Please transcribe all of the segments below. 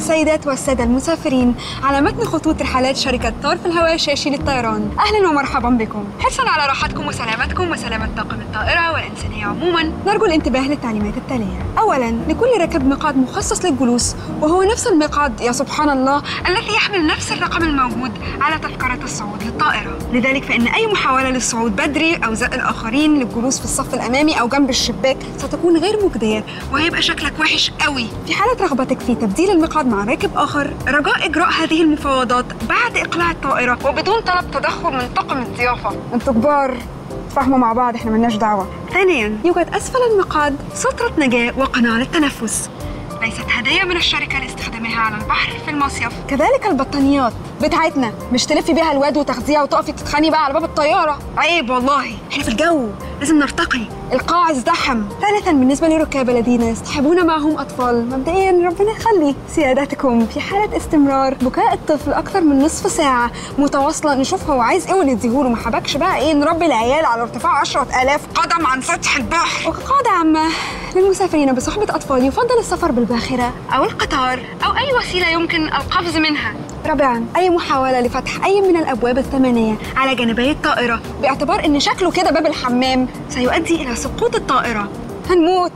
السيدات والسادة المسافرين على متن خطوط رحلات شركة طار في الهواء الشاشي للطيران أهلا ومرحبا بكم حرصا على راحتكم وسلامتكم وسلامة طاقم الطائرة والإنسانية عموما نرجو الانتباه للتعليمات التالية أولا لكل راكب مقعد مخصص للجلوس وهو نفس المقعد يا سبحان الله الذي يحمل نفس الرقم الموجود على تذكرة الصعود للطائرة لذلك فإن أي محاولة للصعود بدري أو زق الآخرين للجلوس في الصف الأمامي أو جنب الشباك ستكون غير مجدية وهيبقى شكلك وحش قوي في حالة رغبتك في تبديل المقعد مع راكب آخر رجاء إجراء هذه المفاوضات بعد إقلاع الطائرة وبدون طلب تدخل من طاقم الضيافة انتوا كبار فاهموا مع بعض احنا ملناش دعوة ثانيا يوجد أسفل المقعد سترة نجاة وقناة للتنفس ليست هدية من الشركة لاستخدامها على البحر في المصيف كذلك البطانيات بتاعتنا مش تلفي بيها الواد وتاخديها وتقفي تتخاني بقى على باب الطيارة عيب والله احنا في الجو لازم نرتقي القاع ازدحم ثالثا بالنسبة للركاب الذين يصطحبون معهم أطفال مبدئيا ربنا يخلي سيادتكم في حالة استمرار بكاء الطفل أكثر من نصف ساعة متواصلة نشوف هو عايز إيه ونديهوله ما حبكش بقى إيه نربي العيال على ارتفاع 10000 قدم عن سطح البحر وكقاعدة عامة للمسافرين بصحبة أطفال يفضل السفر بالباخرة أو القطار أو أي وسيلة يمكن القفز منها رابعا أي محاولة لفتح أي من الأبواب الثمانية على جانبي الطائرة باعتبار إن شكله كده باب الحمام سيؤدي إلى سقوط الطائرة هنموت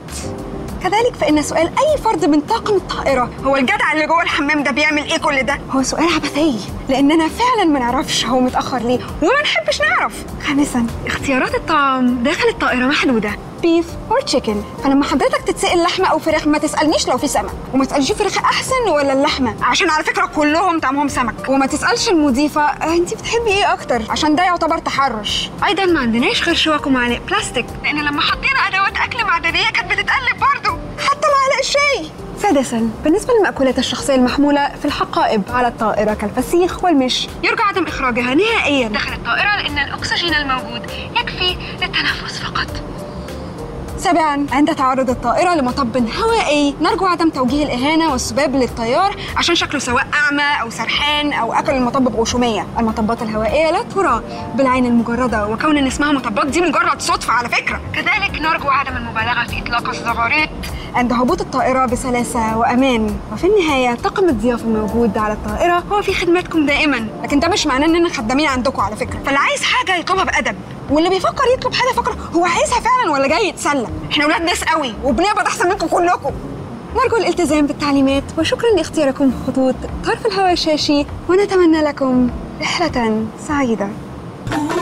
كذلك فإن سؤال أي فرد من طاقم الطائرة هو الجدع اللي جوه الحمام ده بيعمل إيه كل ده؟ هو سؤال عبثي لأننا فعلا ما نعرفش هو متأخر ليه وما نحبش نعرف. خامسا اختيارات الطعام داخل الطائرة محدودة بيف اور تشيكن فلما حضرتك تتسأل لحمة أو فراخ ما تسألنيش لو في سمك وما تسألش فراخ أحسن ولا اللحمة عشان على فكرة كلهم طعمهم سمك وما تسألش المضيفة آه، أنت بتحبي إيه أكتر عشان ده يعتبر تحرش أيضا ما عندناش غير شوك ومعالق بلاستيك لأن لما حطينا أدوات أكل معدنية كانت بتتقلب برضه حتى معلقة الشاي سادسا بالنسبة للمأكولات الشخصية المحمولة في الحقائب على الطائرة كالفسيخ والمش يرجى عدم إخراجها نهائيا داخل الطائرة لأن الأكسجين الموجود يكفي للتنفس فقط سابعا عند تعرض الطائرة لمطب هوائي نرجو عدم توجيه الإهانة والسباب للطيار عشان شكله سواء أعمى أو سرحان أو أكل المطب بغشومية المطبات الهوائية لا ترى بالعين المجردة وكون إن اسمها مطبات دي مجرد صدفة على فكرة كذلك نرجو عدم المبالغة في إطلاق الزغاريط عند هبوط الطائرة بسلاسة وأمان وفي النهاية طاقم الضيافة الموجود على الطائرة هو في خدمتكم دائما لكن ده مش معناه إننا خدامين عندكم على فكرة فاللي عايز حاجة يطلبها بأدب واللي بيفكر يطلب حاجة يفكر هو عايزها فعلا ولا جاي يتسلى احنا ولاد ناس قوي وبنقبض أحسن منكم كلكم نرجو الالتزام بالتعليمات وشكرا لاختياركم خطوط طرف الهواء الشاشي ونتمنى لكم رحلة سعيدة